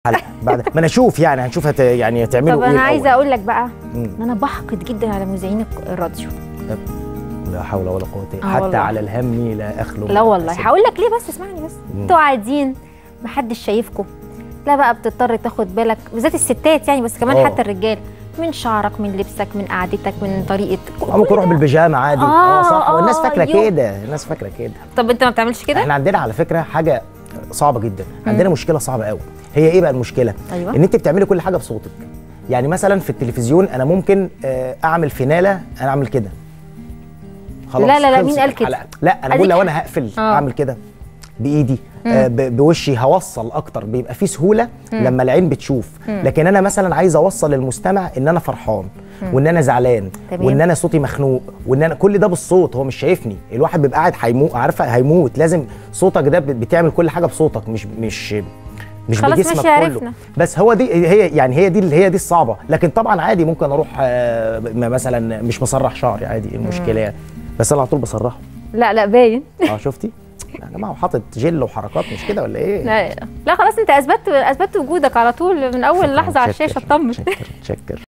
الحلقه بعد ما انا اشوف يعني هنشوف هت... يعني هتعملوا طب ايه انا عايزه الأول. اقول لك بقى مم. ان انا بحقد جدا على مذيعين الراديو لا حول ولا قوه الا آه حتى والله. على الهم لا اخلو لا من والله حسد. هقول لك ليه بس اسمعني بس مم. انتوا قاعدين محدش شايفكم لا بقى بتضطر تاخد بالك بالذات الستات يعني بس كمان آه. حتى الرجال من شعرك من لبسك من قعدتك من طريقه آه، ممكن اروح بالبيجامه عادي آه، اه صح آه، والناس فاكره يو. كده الناس فاكره كده طب انت ما بتعملش كده احنا عندنا على فكره حاجه صعبه جدا عندنا مشكله صعبه قوي هي ايه بقى المشكله أيوة. ان انت بتعملي كل حاجه بصوتك يعني مثلا في التلفزيون انا ممكن آه، اعمل فيناله انا اعمل كده خلاص لا، لا، لا، خلصت مين قال كده؟ الحلقة. لا انا أديك بقول لو ح- انا هقفل آه. اعمل كده بايدي آه ب- بوشي هوصل اكتر بيبقى فيه سهوله لما العين بتشوف لكن انا مثلا عايز اوصل للمستمع ان انا فرحان وان انا زعلان تمام. وان انا صوتي مخنوق وان انا كل ده بالصوت هو مش شايفني الواحد بيبقى قاعد هيموت عارفه هيموت لازم صوتك ده بت- بتعمل كل حاجه بصوتك مش مش مش خلاص بجسمك ماشي، كله عرفنا. بس هو دي هي يعني هي دي هي دي الصعبه لكن طبعا عادي ممكن اروح آه، مثلا مش مسرح شعري عادي إيه المشكله يعني بس انا على طول بسرحه لا لا باين اه شفتي يا جماعه وحاطط جل وحركات مش كده ولا ايه لا لا خلاص انت اثبتت اثبتت وجودك على طول من اول شكراً، لحظه على متشكر، الشاشه اطمن متشكر متشكر